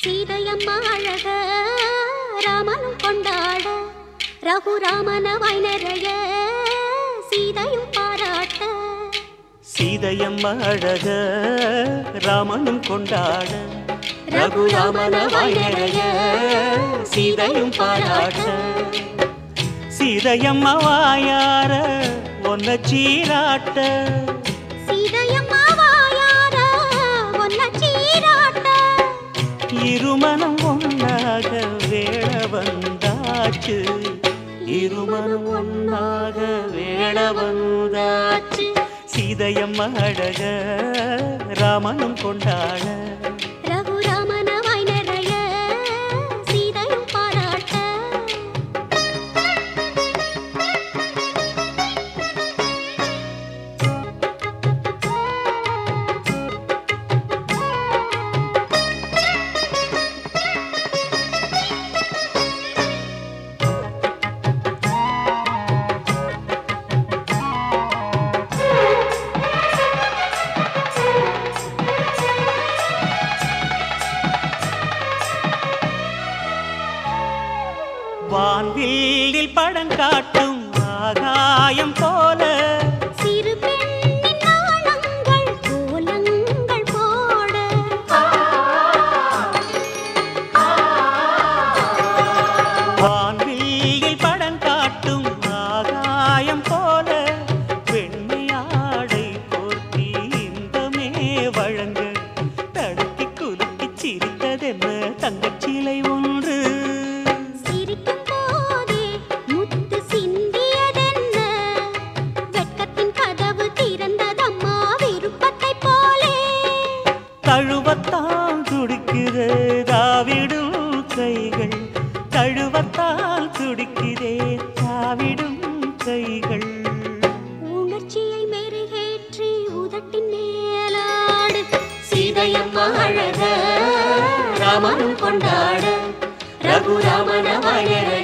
சீதையம்மா அழக ராமனும் கொண்டாட ரகுராமன வைனரைய சீதையும் பாராட்ட சீதையம்மா அழக ராமனும் கொண்டாட ரகுராமன வாயரைய சீதையும் பாராட்ட சீதையம்மா வாயார ஒன்ன சீராட்ட சீதையம்மா வாயார ஒன்ன சீராட்ட இருமனம் ஒன்னாக வேள வந்தாச்சு இருமனம் ஒன்னாக வேள வந்தாச்சு சீதையம்மா அழக ராமனும் கொண்டாட ரகுராமன வைனரைய சீதையும் பாராட்ட வான்வீலில் படம் காட்டும் ஆகாயம் போல சிறு பெண்ணின் நாணங்கள் கோலங்கள் போட வான்வீலில் படம் காட்டும் ஆகாயம் போல வெண்மையாடை போர்த்தி இன்பமே வழங்க தடுக்கி குலுக்கி சிரித்ததென்ன தங்கச்சிலை ஒன்று சிரிக்கும் போதே முத்து சிந்தியதென்ன வெட்கத்தின் கதவு திறந்ததம்மா விருப்பத்தைப் போலே தழுவத்தான் துடிக்குது தாவிடும் கைகள் தழுவத்தால் துடிக்குதே தாவிடும் கைகள் உணர்ச்சியை மெருகேற்றி உதட்டின் மேலாடு சீதையம்மா அழக ராமனும் கொண்டாட ரகுராமன வயரை